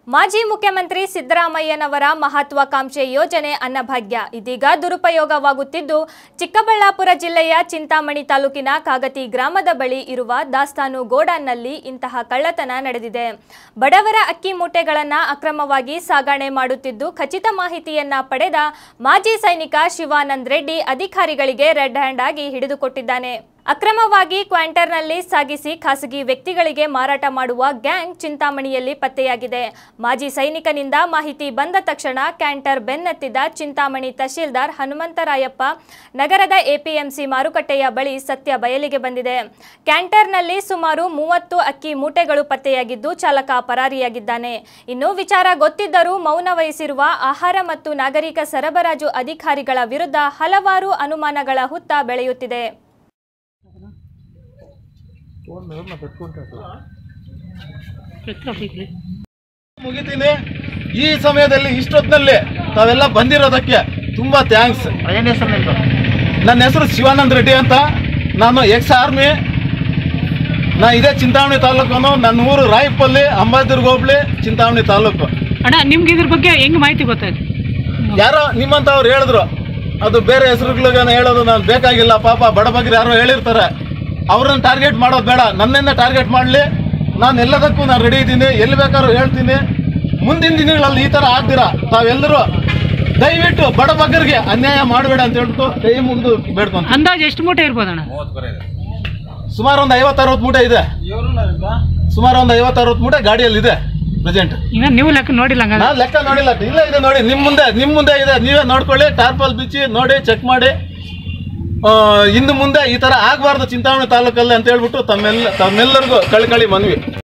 ಮಾಜಿ ಮುಖ್ಯಮಂತ್ರಿ ಸಿದ್ದರಾಮಯ್ಯನವರ ಮಹತ್ವಾಕಾಂಕ್ಷೆ ಯೋಜನೆ ಅನ್ನಭಾಗ್ಯ ಇದೀಗ ದುರುಪಯೋಗವಾಗುತ್ತಿದ್ದು ಚಿಕ್ಕಬಳ್ಳಾಪುರ ಜಿಲ್ಲೆಯ ಚಿಂತಾಮಣಿ ತಾಲೂಕಿನ ಕಾಗತಿ ಗ್ರಾಮದ ಬಳಿ ಇರುವ ದಾಸ್ತಾನು ಗೋಡಾನ್ನಲ್ಲಿ ಇಂತಹ ಕಳ್ಳತನ ನಡೆದಿದೆ ಬಡವರ ಅಕ್ಕಿ ಮೂಟೆಗಳನ್ನು ಅಕ್ರಮವಾಗಿ ಸಾಗಣೆ ಮಾಡುತ್ತಿದ್ದು ಖಚಿತ ಮಾಹಿತಿಯನ್ನ ಪಡೆದ ಮಾಜಿ ಸೈನಿಕ ಶಿವಾನಂದ್ ರೆಡ್ಡಿ ಅಧಿಕಾರಿಗಳಿಗೆ ರೆಡ್ ಹ್ಯಾಂಡ್ ಆಗಿ ಹಿಡಿದುಕೊಟ್ಟಿದ್ದಾನೆ ಅಕ್ರಮವಾಗಿ ಕ್ವಾಂಟರ್ನಲ್ಲಿ ಸಾಗಿಸಿ ಖಾಸಗಿ ವ್ಯಕ್ತಿಗಳಿಗೆ ಮಾರಾಟ ಮಾಡುವ ಗ್ಯಾಂಗ್ ಚಿಂತಾಮಣಿಯಲ್ಲಿ ಪತ್ತೆಯಾಗಿದೆ ಮಾಜಿ ಸೈನಿಕನಿಂದ ಮಾಹಿತಿ ಬಂದ ತಕ್ಷಣ ಕ್ಯಾಂಟರ್ ಬೆನ್ನತ್ತಿದ ಚಿಂತಾಮಣಿ ತಹಶೀಲ್ದಾರ್ ಹನುಮಂತರಾಯಪ್ಪ ನಗರದ ಎಪಿಎಂಸಿ ಮಾರುಕಟ್ಟೆಯ ಬಳಿ ಸತ್ಯ ಬಯಲಿಗೆ ಬಂದಿದೆ ಕ್ಯಾಂಟರ್ನಲ್ಲಿ ಸುಮಾರು ಮೂವತ್ತು ಅಕ್ಕಿ ಮೂಟೆಗಳು ಪತ್ತೆಯಾಗಿದ್ದು ಚಾಲಕ ಪರಾರಿಯಾಗಿದ್ದಾನೆ ಇನ್ನು ವಿಚಾರ ಗೊತ್ತಿದ್ದರೂ ಮೌನ ವಹಿಸಿರುವ ಆಹಾರ ಮತ್ತು ನಾಗರಿಕ ಸರಬರಾಜು ಅಧಿಕಾರಿಗಳ ವಿರುದ್ಧ ಹಲವಾರು ಅನುಮಾನಗಳ ಹುತ್ತ ಬೆಳೆಯುತ್ತಿದೆ ಮುಗಿತೀನಿ ಈ ಸಮಯದಲ್ಲಿ ಇಷ್ಟೊತ್ತಿನಲ್ಲಿ ತಾವೆಲ್ಲ ಬಂದಿರೋದಕ್ಕೆ ತುಂಬಾ ಥ್ಯಾಂಕ್ಸ್ ಏನ್ ಹೆಸರು ನಿಮ್ದು ನನ್ನ ಹೆಸರು ಶಿವಾನಂದ್ ರೆಡ್ಡಿ ಅಂತ ನಾನು ಎಕ್ಸ್ ಆರ್ಮಿ ನಾ ಇದೇ ಚಿಂತಾಮಣಿ ತಾಲೂಕನು ನನ್ನ ಊರು ರಾಯಪಲ್ಲಿ ಅಂಬಾದುರ್ಗ ಹೋಬ್ಳಿ ಚಿಂತಾಮಣಿ ತಾಲೂಕು ಅಣ್ಣ ನಿಮ್ಗೆ ಇದ್ರ ಬಗ್ಗೆ ಹೆಂಗ್ ಮಾಹಿತಿ ಗೊತ್ತಾಯ್ತು ಯಾರೋ ನಿಮ್ಮಂತವ್ರು ಹೇಳಿದ್ರು ಅದು ಬೇರೆ ಹೆಸರುಗಳಿಗೆ ಹೇಳೋದು ನಾನು ಬೇಕಾಗಿಲ್ಲ ಪಾಪ ಬಡಬಗ್ರು ಯಾರೋ ಹೇಳಿರ್ತಾರೆ ಅವ್ರನ್ನ ಟಾರ್ಗೆಟ್ ಮಾಡೋದು ಬೇಡ ನನ್ನಿಂದ ಟಾರ್ಗೆಟ್ ಮಾಡಲಿ ನಾನು ಎಲ್ಲದಕ್ಕೂ ನಾನು ರೆಡಿ ಇದ್ದೀನಿ ಎಲ್ಲಿ ಬೇಕಾದ್ರೂ ಹೇಳ್ತೀನಿ ಮುಂದಿನ ದಿನಗಳಲ್ಲಿ ಈ ಥರ ಆಗ್ದಿರಾ ತಾವೆಲ್ಲರೂ ದಯವಿಟ್ಟು ಬಡಬಗ್ಗರಿಗೆ ಅನ್ಯಾಯ ಮಾಡಬೇಡ ಅಂತ ಹೇಳ್ಬಿಟ್ಟು ಕೈ ಮುಗಿದು ಬೇಡ್ಕೊಂತ ಅಂದಾಜು ಎಷ್ಟು ಮೂಟೆ ಇರ್ಬೋದಣ್ಣ ಸುಮಾರು ಒಂದು ಐವತ್ತು ಅರವತ್ತು ಮೂಟೆ ಇದೆ ಸುಮಾರು ಒಂದು ಐವತ್ತು ಅರವತ್ತು ಮೂಟೆ ಗಾಡಿಯಲ್ಲಿ ಇದೆ ಪ್ರೆಸೆಂಟ್ ಇನ್ನ ನೀವು ಲೆಕ್ಕ ನೋಡಿಲ್ಲ ಹಂಗಾದ್ರೆ ನಾನು ಲೆಕ್ಕ ನೋಡಿಲ್ಲ ಇಲ್ಲ ಇದೆ ನೋಡಿ ನಿಮ್ಮ ಮುಂದೆ ನಿಮ್ಮ ಮುಂದೆ ಇದೆ ನೀವೇ ನೋಡ್ಕೊಳ್ಳಿ ಟಾರ್ಪಲ್ ಬಿಚ್ಚಿ ನೋಡಿ ಚೆಕ್ ಮಾಡಿ ಆ, ಇನ್ನು ಮುಂದೆ ಈ ತರ ಆಗಬಾರ್ದು ಚಿಂತಾಮಣಿ ತಾಲೂಕಲ್ಲಿ ಅಂತ ಹೇಳ್ಬಿಟ್ಟು ತಮ್ಮೆಲ್ಲ ತಮ್ಮೆಲ್ಲರಿಗೂ ಕಳ್ಕಳಿ ಮನವಿ